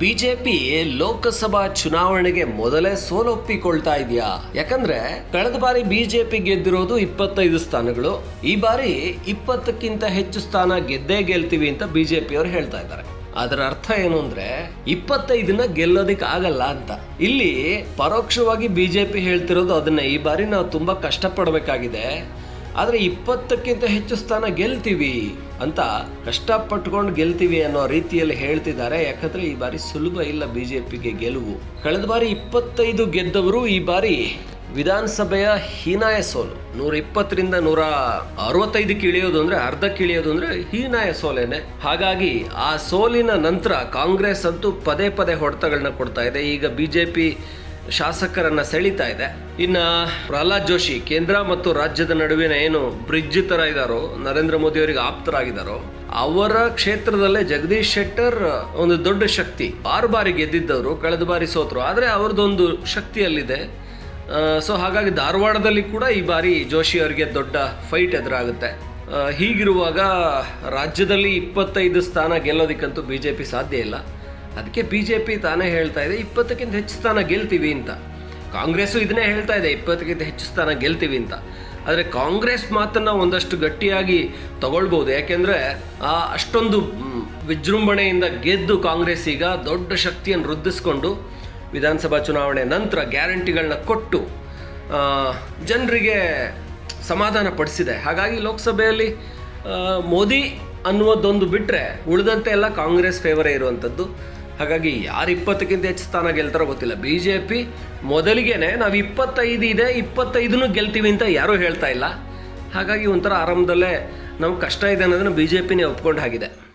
BJP Lok Sabha ಚುನಾವಣೆಗೆ ಮೊದಲೇ ಸೋಲೊಪ್ಪಿಕೊಳ್ತಾ ಇದೆಯಾ ಯಾಕಂದ್ರೆ ಕಳೆದ ಬಾರಿ ಬಿಜೆಪಿ ಗೆದ್ದಿರೋದು ಇಪ್ಪತ್ತೈದು ಸ್ಥಾನಗಳು ಈ ಬಾರಿ ಇಪ್ಪತ್ತಕ್ಕಿಂತ ಹೆಚ್ಚು ಸ್ಥಾನ ಗೆದ್ದೇ ಗೆಲ್ತೀವಿ ಅಂತ ಬಿಜೆಪಿ ಅವರು ಹೇಳ್ತಾ ಇದ್ದಾರೆ ಅದರ ಅರ್ಥ ಏನು ಅಂದ್ರೆ ಇಪ್ಪತ್ತೈದನ್ನ ಗೆಲ್ಲೋದಿಕ್ ಆಗಲ್ಲ ಅಂತ ಇಲ್ಲಿ ಪರೋಕ್ಷವಾಗಿ ಬಿಜೆಪಿ ಹೇಳ್ತಿರೋದು ಅದನ್ನ ಈ ಬಾರಿ ನಾವು ತುಂಬಾ ಕಷ್ಟಪಡಬೇಕಾಗಿದೆ ಆದರೆ ಇಪ್ಪತ್ತಕ್ಕಿಂತ ಹೆಚ್ಚು ಸ್ಥಾನ ಗೆಲ್ತೀವಿ ಅಂತ ಕಷ್ಟಪಟ್ಕೊಂಡು ಗೆಲ್ತೀವಿ ಅನ್ನೋ ರೀತಿಯಲ್ಲಿ ಹೇಳ್ತಿದ್ದಾರೆ ಯಾಕಂದ್ರೆ ಈ ಬಾರಿ ಸುಲಭ ಇಲ್ಲ ಬಿಜೆಪಿಗೆ ಗೆಲುವು ಕಳೆದ ಬಾರಿ ಇಪ್ಪತ್ತೈದು ಗೆದ್ದವರು ಈ ಬಾರಿ ವಿಧಾನಸಭೆಯ ಹೀನಾಯ ಸೋಲು ನೂರ ಇಪ್ಪತ್ತರಿಂದ ನೂರ ಅರವತ್ತೈದಕ್ಕೆ ಇಳಿಯೋದು ಅಂದ್ರೆ ಅರ್ಧಕ್ಕೆ ಇಳಿಯೋದು ಅಂದ್ರೆ ಹೀನಾಯ ಸೋಲೇನೆ ಹಾಗಾಗಿ ಆ ಸೋಲಿನ ನಂತರ ಕಾಂಗ್ರೆಸ್ ಅಂತೂ ಪದೇ ಪದೇ ಹೊಡೆತಗಳನ್ನ ಕೊಡ್ತಾ ಇದೆ ಈಗ ಬಿಜೆಪಿ ಶಾಸಕರನ್ನ ಸೆಳೀತಾ ಇದೆ ಇನ್ನ ಪ್ರಹ್ಲಾದ್ ಜೋಶಿ ಕೇಂದ್ರ ಮತ್ತು ರಾಜ್ಯದ ನಡುವಿನ ಏನು ಬ್ರಿಡ್ಜ್ ತರ ಇದಾರೋ ನರೇಂದ್ರ ಮೋದಿ ಅವರಿಗೆ ಆಪ್ತರಾಗಿದ್ದಾರೋ ಅವರ ಕ್ಷೇತ್ರದಲ್ಲೇ ಜಗದೀಶ್ ಶೆಟ್ಟರ್ ಒಂದು ದೊಡ್ಡ ಶಕ್ತಿ ಆರು ಬಾರಿ ಗೆದ್ದಿದ್ದವರು ಕಳೆದ ಬಾರಿ ಸೋತರು ಆದರೆ ಅವ್ರದ್ದೊಂದು ಶಕ್ತಿ ಅಲ್ಲಿದೆ ಸೊ ಹಾಗಾಗಿ ಧಾರವಾಡದಲ್ಲಿ ಕೂಡ ಈ ಬಾರಿ ಜೋಶಿ ಅವರಿಗೆ ದೊಡ್ಡ ಫೈಟ್ ಎದುರಾಗುತ್ತೆ ಆ, ಹೀಗಿರುವಾಗ ರಾಜ್ಯದಲ್ಲಿ ಇಪ್ಪತ್ತೈದು ಸ್ಥಾನ ಗೆಲ್ಲೋದಕ್ಕಂತೂ ಬಿ ಜೆ ಪಿ ಸಾಧ್ಯ ಇಲ್ಲ ಅದಕ್ಕೆ ಬಿ ಜೆ ಪಿ ತಾನೇ ಹೇಳ್ತಾ ಇದೆ ಇಪ್ಪತ್ತಕ್ಕಿಂತ ಹೆಚ್ಚು ಸ್ಥಾನ ಗೆಲ್ತೀವಿ ಅಂತ ಕಾಂಗ್ರೆಸ್ಸು ಇದನ್ನೇ ಹೇಳ್ತಾ ಇದೆ ಇಪ್ಪತ್ತಕ್ಕಿಂತ ಹೆಚ್ಚು ಸ್ಥಾನ ಗೆಲ್ತೀವಿ ಅಂತ ಆದರೆ ಕಾಂಗ್ರೆಸ್ ಮಾತನ್ನ ಒಂದಷ್ಟು ಗಟ್ಟಿಯಾಗಿ ತಗೊಳ್ಬೋದು ಯಾಕೆಂದ್ರೆ ಆ ಅಷ್ಟೊಂದು ಮ್, ವಿಜೃಂಭಣೆಯಿಂದ ಗೆದ್ದು ಕಾಂಗ್ರೆಸ್ ಈಗ ದೊಡ್ಡ ಶಕ್ತಿಯನ್ನು ವೃದ್ಧಿಸ್ಕೊಂಡು ವಿಧಾನಸಭಾ ಚುನಾವಣೆ ನಂತರ ಗ್ಯಾರಂಟಿಗಳನ್ನ ಕೊಟ್ಟು ಜನರಿಗೆ ಸಮಾಧಾನ ಪಡಿಸಿದೆ ಹಾಗಾಗಿ ಲೋಕಸಭೆಯಲ್ಲಿ ಆ, ಮೋದಿ ಅನ್ನುವುದೊಂದು ಬಿಟ್ಟರೆ ಉಳಿದಂತೆ ಎಲ್ಲ ಕಾಂಗ್ರೆಸ್ ಫೇವರೇ ಇರುವಂಥದ್ದು ಹಾಗಾಗಿ ಯಾರು ಇಪ್ಪತ್ತಕ್ಕಿಂತ ಹೆಚ್ಚು ಸ್ಥಾನ ಗೆಲ್ತಾರೋ ಗೊತ್ತಿಲ್ಲ ಬಿ ಜೆ ಪಿ ಮೊದಲಿಗೆನೆ ನಾವು ಇಪ್ಪತ್ತೈದು ಇದೆ ಇಪ್ಪತ್ತೈದನ್ನು ಗೆಲ್ತೀವಿ ಅಂತ ಯಾರೂ ಹೇಳ್ತಾ ಇಲ್ಲ ಹಾಗಾಗಿ ಒಂಥರ ಆರಂಭದಲ್ಲೇ ನಮ್ಗೆ ಕಷ್ಟ ಇದೆ ಅನ್ನೋದನ್ನು ಬಿ ಜೆ ಪಿನೇ ಒಪ್ಕೊಂಡು ಆಗಿದೆ